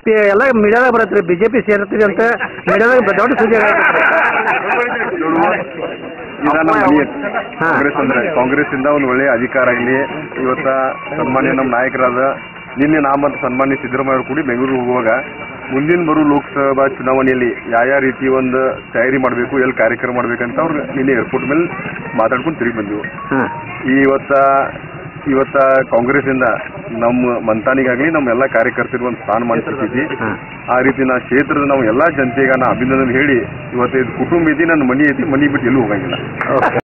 ಎಲ್ಲ ಮೀಡಿಯಾದಾಗ ಬರತ್ರಿ ಬಿಜೆಪಿ ಸೇರ್ತೀರಿ ಅಂತ ಮೀಡಿಯಾದಾಗ ದೊಡ್ಡ ಸುದ್ದಿ ಆಗೈತ್ರಿ. ಇದ ನಮ್ಮ ಮನೆ ಐತಿ. ಹಾ. ಕಾಂಗ್ರೆಸ್ ಅಂದ್ರೆ ಕಾಂಗ್ರೆಸ್ ಇಂದ ಒಂದು ಒಳ್ಳೆ ಅಧಿಕಾರ ಇಲ್ಲಿ ಇವತ್ತ ಸನ್ಮಾನ್ಯ ನಮ್ಮ ನಾಯಕರಾದ ನಿನ್ನೆ ನಾ ಮತ್ತು ಸನ್ಮಾನ್ಯ ಸಿದ್ದರಾಮಯ್ಯ ಅವರು ಕೂಡಿ ಬೆಂಗಳೂರು ಹೋಗುವಾಗ ಮುಂದಿನ ಬರೋ ಲೋಕಸಭಾ ಚುನಾವಣೆಯಲ್ಲಿ ಯಾವ ಯಾವ ರೀತಿ ಒಂದು ತಯಾರಿ ಮಾಡಬೇಕು ಎಲ್ಲಿ ಕಾರ್ಯಕ್ರಮ ಮಾಡ್ಬೇಕಂತ ಅವ್ರು ನಿನ್ನೆ ಏರ್ಪೋರ್ಟ್ ಮೇಲೆ ಮಾತಾಡ್ಕೊಂಡು ತಿರುಗಿ ಬಂದಿವು ಹಾಂ ಇವತ್ತ ಇವತ್ತ ಕಾಂಗ್ರೆಸ್ ಇಂದ ನಮ್ಮ ಮಂತಾನಿಗಾಗ್ಲಿ ನಮ್ಮ ಎಲ್ಲಾ ಕಾರ್ಯಕರ್ತರಿಗೆ ಒಂದು ಸ್ಥಾನಮಾನ ಸಿಕ್ಕೈತಿ ಹಾಂ ಆ ರೀತಿ ನಾ ಕ್ಷೇತ್ರದ ನಾವು ಎಲ್ಲಾ ಜನತೆಗ ನಾ ಅಭಿನಂದನೆ ಹೇಳಿ ಇವತ್ತು ಇದು ಕುಟುಂಬ ಐತಿ ನನ್ನ ಮನಿ ಐತಿ ಮನಿ ಬಿಟ್ಟು ಎಲ್ಲೂ ಹೋಗಂಗಿಲ್ಲ ಓಕೆ